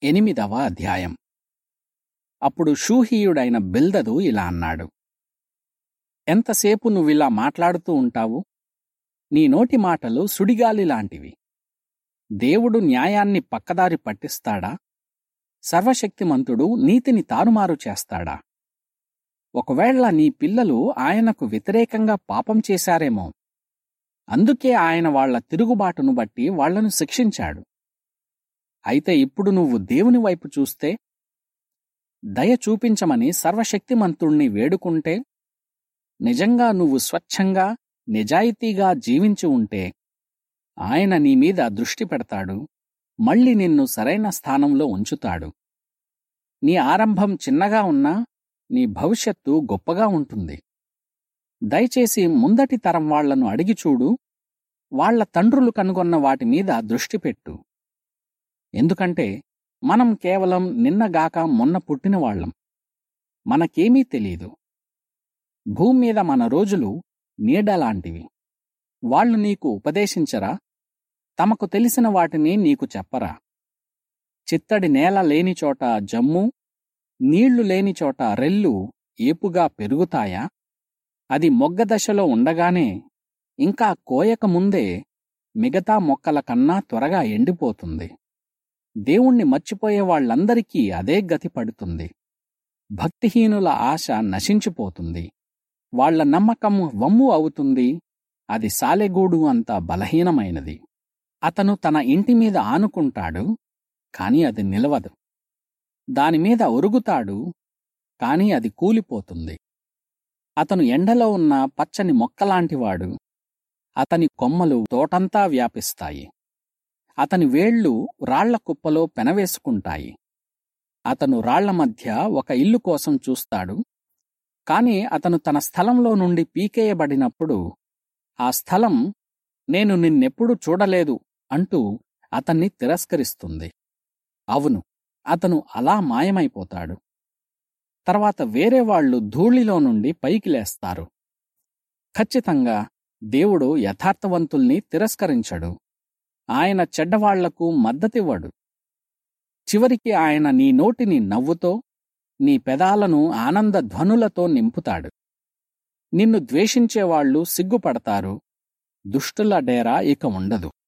ఎనిమిదవ అధ్యాయం అప్పుడు షూహీయుడైన బిల్దదు ఇలా అన్నాడు ఎంతసేపు నువ్విలా మాట్లాడుతూ ఉంటావు నీ నోటి మాటలు సుడిగాలి లాంటివి దేవుడు న్యాయాన్ని పక్కదారి పట్టిస్తాడా సర్వశక్తిమంతుడు నీతిని తారుమారు చేస్తాడా ఒకవేళ నీ పిల్లలు ఆయనకు వ్యతిరేకంగా పాపం చేశారేమో అందుకే ఆయన వాళ్ల తిరుగుబాటును బట్టి వాళ్లను శిక్షించాడు అయితే ఇప్పుడు నువ్వు దేవుని వైపు చూస్తే దయ చూపించమని సర్వశక్తిమంతుణ్ణి వేడుకుంటే నిజంగా నువ్వు స్వచ్ఛంగా నిజాయితీగా జీవించి ఉంటే ఆయన నీ మీద దృష్టి పెడతాడు మళ్ళీ నిన్ను సరైన స్థానంలో ఉంచుతాడు నీ ఆరంభం చిన్నగా ఉన్నా నీ భవిష్యత్తు గొప్పగా ఉంటుంది దయచేసి ముందటి తరం వాళ్లను అడిగి చూడు వాళ్ల తండ్రులు కనుగొన్న వాటి మీద దృష్టి పెట్టు ఎందుకంటే మనం కేవలం నిన్నగాక మొన్న పుట్టిన వాళ్ళం మనకేమీ తెలీదు భూమి మీద మన రోజులు నీడలాంటివి వాళ్ళు నీకు ఉపదేశించరా తమకు తెలిసిన వాటిని నీకు చెప్పరా చిత్తడి నేల లేని చోట జమ్ము నీళ్లు లేని చోట రెల్లు ఏపుగా పెరుగుతాయా అది మొగ్గ దశలో ఉండగానే ఇంకా కోయక ముందే మిగతా మొక్కల కన్నా త్వరగా ఎండిపోతుంది దేవుణ్ణి మర్చిపోయే వాళ్లందరికీ అదే గతి పడుతుంది భక్తిహీనుల ఆశ నశించిపోతుంది వాళ్ల నమ్మకం వమ్ము అవుతుంది అది సాలెగూడు అంత బలహీనమైనది అతను తన ఇంటి మీద ఆనుకుంటాడు కాని అది నిలవదు దానిమీద ఒరుగుతాడు కాని అది కూలిపోతుంది అతను ఎండలో ఉన్న పచ్చని మొక్కలాంటివాడు అతని కొమ్మలు తోటంతా వ్యాపిస్తాయి అతని వేళ్లు రాళ్ల కుప్పలో పెనవేసుకుంటాయి అతను రాళ్ల మధ్య ఒక ఇల్లు కోసం చూస్తాడు కాని అతను తన స్థలంలో నుండి పీకేయబడినప్పుడు ఆ స్థలం నేను నిన్నెప్పుడు చూడలేదు అంటూ అతన్ని తిరస్కరిస్తుంది అవును అతను అలా మాయమైపోతాడు తర్వాత వేరే వాళ్లు ధూళిలో నుండి పైకి లేస్తారు ఖచ్చితంగా దేవుడు యథార్థవంతుల్ని తిరస్కరించడు ఆయన చెడ్డవాళ్లకు మద్దతివ్వడు చివరికి ఆయన నీ నోటిని నవ్వుతో నీ పెదాలను ఆనంద ధ్వనులతో నింపుతాడు నిన్ను ద్వేషించేవాళ్లు సిగ్గుపడతారు దుష్టుల డేరా ఇక ఉండదు